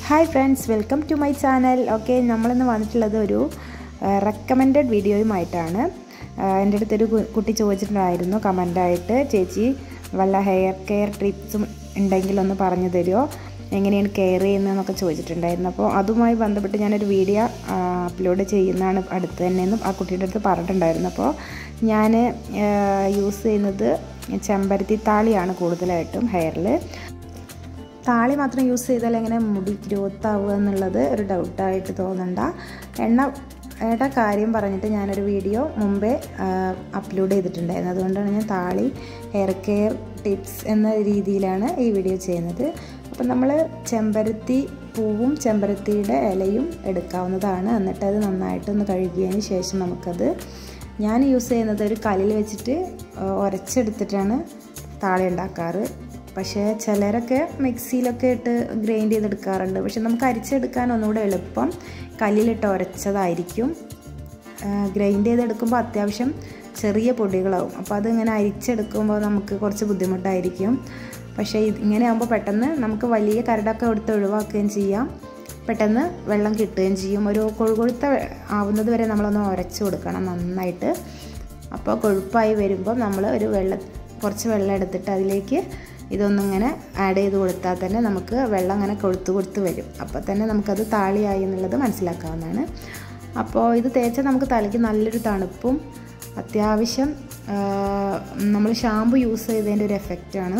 hi friends welcome to my channel okay നമ്മളിന്ന് വന്നിട്ടുള്ളത് ഒരു റെക്കമെൻഡഡ് വീഡിയോയുമായിട്ടാണ് എൻ്റെ അടുത്തൊരു കു- കുട്ടി ചോദിച്ചിട്ടുണ്ടായിരുന്നു കമൻ്റായിട്ട് ചേച്ചി വല്ല ഹെയർ കെയർ ടിപ്സും ഉണ്ടെങ്കിൽ ഒന്ന് പറഞ്ഞു തരുമോ എങ്ങനെയാണ് കെയർ ചെയ്യുന്നതെന്നൊക്കെ ചോദിച്ചിട്ടുണ്ടായിരുന്നു അപ്പോൾ അതുമായി ബന്ധപ്പെട്ട് ഞാനൊരു വീഡിയോ അപ്ലോഡ് ചെയ്യുന്നതാണ് അടുത്ത് തന്നെയെന്നും ആ കുട്ടിയുടെ അടുത്ത് പറഞ്ഞിട്ടുണ്ടായിരുന്നു അപ്പോൾ ഞാൻ യൂസ് ചെയ്യുന്നത് ചെമ്പരത്തി താളിയാണ് കൂടുതലായിട്ടും ഹെയറിൽ താളി മാത്രം യൂസ് ചെയ്താൽ എങ്ങനെ മുടി ഗ്രോത്ത് ആവുക എന്നുള്ളത് ഒരു ഡൗട്ടായിട്ട് തോന്നണ്ട എണ്ണയുടെ കാര്യം പറഞ്ഞിട്ട് ഞാനൊരു വീഡിയോ മുമ്പേ അപ്ലോഡ് ചെയ്തിട്ടുണ്ടായിരുന്നു അതുകൊണ്ടാണ് ഞാൻ താളി ഹെയർ കെയർ ടിപ്സ് എന്ന രീതിയിലാണ് ഈ വീഡിയോ ചെയ്യുന്നത് അപ്പം നമ്മൾ ചെമ്പരത്തി പൂവും ചെമ്പരത്തിയുടെ ഇലയും എടുക്കാവുന്നതാണ് എന്നിട്ട് അത് നന്നായിട്ടൊന്ന് കഴുകിയതിന് ശേഷം നമുക്കത് ഞാൻ യൂസ് ചെയ്യുന്നത് ഒരു കല്ലിൽ വെച്ചിട്ട് ഉരച്ചെടുത്തിട്ടാണ് താളി ഉണ്ടാക്കാറ് പക്ഷേ ചിലരൊക്കെ മിക്സിയിലൊക്കെ ഇട്ട് ഗ്രൈൻഡ് ചെയ്തെടുക്കാറുണ്ട് പക്ഷെ നമുക്ക് അരിച്ചെടുക്കാൻ ഒന്നുകൂടെ എളുപ്പം കല്ലിലിട്ട് ഉരച്ചതായിരിക്കും ഗ്രൈൻഡ് ചെയ്തെടുക്കുമ്പോൾ അത്യാവശ്യം ചെറിയ പൊടികളാവും അപ്പോൾ അതിങ്ങനെ അരിച്ചെടുക്കുമ്പോൾ നമുക്ക് കുറച്ച് ബുദ്ധിമുട്ടായിരിക്കും പക്ഷേ ഇത് ഇങ്ങനെ ആകുമ്പോൾ പെട്ടെന്ന് നമുക്ക് വലിയ കരടൊക്കെ എടുത്ത് ഒഴിവാക്കുകയും ചെയ്യാം പെട്ടെന്ന് വെള്ളം കിട്ടുകയും ചെയ്യും ഒരു കൊഴുകൊഴുത്ത ആവുന്നത് വരെ നമ്മളൊന്ന് ഉരച്ച് കൊടുക്കണം നന്നായിട്ട് അപ്പോൾ കൊഴുപ്പായി വരുമ്പോൾ നമ്മൾ ഒരു വെള്ളം കുറച്ച് വെള്ളം എടുത്തിട്ട് അതിലേക്ക് ഇതൊന്നിങ്ങനെ ആഡ് ചെയ്ത് കൊടുത്താൽ തന്നെ നമുക്ക് വെള്ളം അങ്ങനെ കൊഴുത്ത് കൊടുത്ത് വരും അപ്പോൾ തന്നെ നമുക്കത് താളിയായി എന്നുള്ളത് മനസ്സിലാക്കാവുന്നതാണ് അപ്പോൾ ഇത് തേച്ചാൽ നമുക്ക് തലയ്ക്ക് നല്ലൊരു തണുപ്പും അത്യാവശ്യം നമ്മൾ ഷാമ്പു യൂസ് ചെയ്തതിൻ്റെ ഒരു എഫക്റ്റാണ്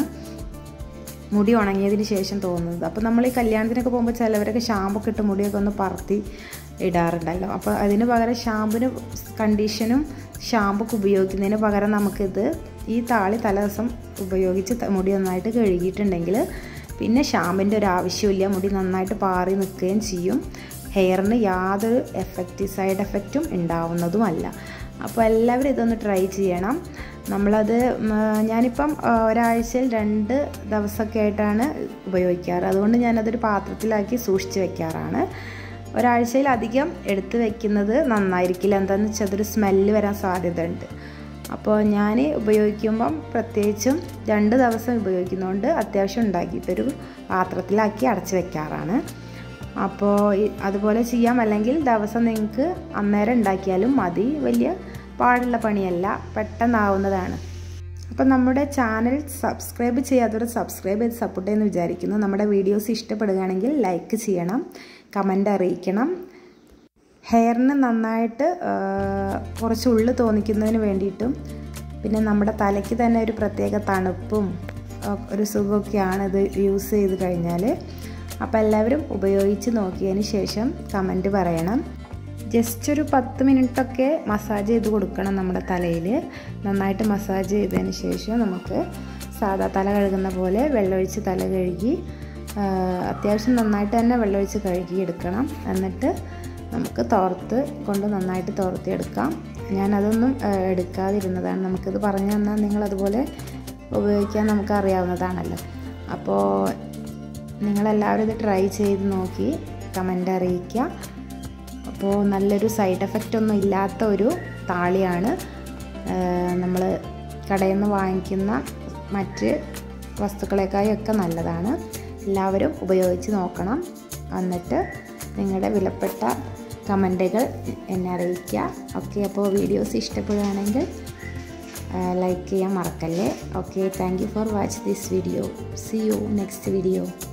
മുടി ഉണങ്ങിയതിന് ശേഷം തോന്നുന്നത് അപ്പോൾ നമ്മൾ ഈ കല്യാണത്തിനൊക്കെ പോകുമ്പോൾ ചിലവരൊക്കെ ഷാമ്പൊക്കെ ഇട്ട് മുടിയൊക്കെ ഒന്ന് പറത്തി ഇടാറുണ്ടല്ലോ അപ്പോൾ അതിന് പകരം ഷാമ്പുവിന് കണ്ടീഷനും ഷാമ്പൊക്കെ ഉപയോഗിക്കുന്നതിന് പകരം നമുക്കിത് ഈ താളി തലേദിവസം ഉപയോഗിച്ച് ത- മുടി നന്നായിട്ട് കഴുകിയിട്ടുണ്ടെങ്കിൽ പിന്നെ ഷാമ്പിൻ്റെ ഒരു ആവശ്യമില്ല മുടി നന്നായിട്ട് പാറി നിൽക്കുകയും ചെയ്യും ഹെയറിന് യാതൊരു എഫക്റ്റ് സൈഡ് എഫക്റ്റും ഉണ്ടാവുന്നതുമല്ല അപ്പോൾ എല്ലാവരും ഇതൊന്ന് ട്രൈ ചെയ്യണം നമ്മളത് ഉം, ഞാനിപ്പം ആ, ഒരാഴ്ചയിൽ രണ്ട് ദിവസമൊക്കെ ആയിട്ടാണ് ഉപയോഗിക്കാറ് അതുകൊണ്ട് ഞാനതൊരു പാത്രത്തിലാക്കി സൂക്ഷിച്ച് വെക്കാറാണ് ഒരാഴ്ചയിൽ അധികം എടുത്ത് വെക്കുന്നത് നന്നായിരിക്കില്ല എന്താണെന്ന് വെച്ചാൽ അതൊരു സ്മെല്ല് വരാൻ സാധ്യതയുണ്ട് അപ്പോൾ ഞാൻ ഉപയോഗിക്കുമ്പം പ്രത്യേകിച്ചും രണ്ട് ദിവസം ഉപയോഗിക്കുന്നതുകൊണ്ട് അത്യാവശ്യം ഉണ്ടാക്കിയിട്ടൊരു പാത്രത്തിലാക്കി അടച്ച് വെക്കാറാണ് അപ്പോൾ ഈ- അതുപോലെ ചെയ്യാം അല്ലെങ്കിൽ ദിവസം നിങ്ങൾക്ക് അന്നേരം ഉണ്ടാക്കിയാലും മതി വലിയ പാടുള്ള പണിയല്ല പെട്ടെന്നാവുന്നതാണ് അപ്പം നമ്മുടെ ചാനൽ സബ്സ്ക്രൈബ് ചെയ്യാത്തവർ സബ്സ്ക്രൈബ് ചെയ്ത് സപ്പോർട്ട് ചെയ്യുമെന്ന് വിചാരിക്കുന്നു നമ്മുടെ വീഡിയോസ് ഇഷ്ടപ്പെടുകയാണെങ്കിൽ ലൈക്ക് ചെയ്യണം കമൻ്റ് അറിയിക്കണം ഹെയറിന് നന്നായിട്ട് ആ, കുറച്ച് ഉള്ളു തോന്നിക്കുന്നതിന് വേണ്ടിയിട്ടും പിന്നെ നമ്മുടെ തലയ്ക്ക് തന്നെ ഒരു പ്രത്യേക തണുപ്പും ആ, ഒരു സുഖമൊക്കെയാണ് ഇത് യൂസ് ചെയ്ത് കഴിഞ്ഞാൽ അപ്പോൾ എല്ലാവരും ഉപയോഗിച്ച് നോക്കിയതിന് ശേഷം കമൻറ്റ് പറയണം ജസ്റ്റ് ഒരു പത്ത് മിനിറ്റൊക്കെ മസാജ് ചെയ്ത് കൊടുക്കണം നമ്മുടെ തലയിൽ നന്നായിട്ട് മസാജ് ചെയ്തതിന് ശേഷം നമുക്ക് സാധാ തല കഴുകുന്ന പോലെ വെള്ളമൊഴിച്ച് തല കഴുകി ആ, അത്യാവശ്യം നന്നായിട്ട് തന്നെ വെള്ളമൊഴിച്ച് കഴുകിയെടുക്കണം എന്നിട്ട് നമുക്ക് തോർത്ത് കൊണ്ട് നന്നായിട്ട് തോർത്തിയെടുക്കാം ഞാനതൊന്നും ആ, എടുക്കാതിരുന്നതാണ് നമുക്കിത് പറഞ്ഞു തന്നാൽ നിങ്ങളതുപോലെ ഉപയോഗിക്കാൻ നമുക്ക് അറിയാവുന്നതാണല്ലോ അപ്പോൾ നിങ്ങളെല്ലാവരും ഇത് ട്രൈ ചെയ്ത് നോക്കി കമൻ്റ് അറിയിക്കുക അപ്പോൾ നല്ലൊരു സൈഡ് എഫക്റ്റ് ഒന്നും ഇല്ലാത്ത ഒരു താളിയാണ് നമ്മൾ കടയിൽ നിന്ന് വാങ്ങിക്കുന്ന മറ്റ് വസ്തുക്കളെക്കാളും ഒക്കെ നല്ലതാണ് എല്ലാവരും ഉപയോഗിച്ച് നോക്കണം എന്നിട്ട് നിങ്ങളുടെ വിലപ്പെട്ട കമൻറ്റുകൾ എന്നെ അറിയിക്കുക ഓക്കെ അപ്പോൾ വീഡിയോസ് ഇഷ്ടപ്പെടുകയാണെങ്കിൽ ലൈക്ക് ചെയ്യാൻ മറക്കല്ലേ okay thank you for watch this video see you next video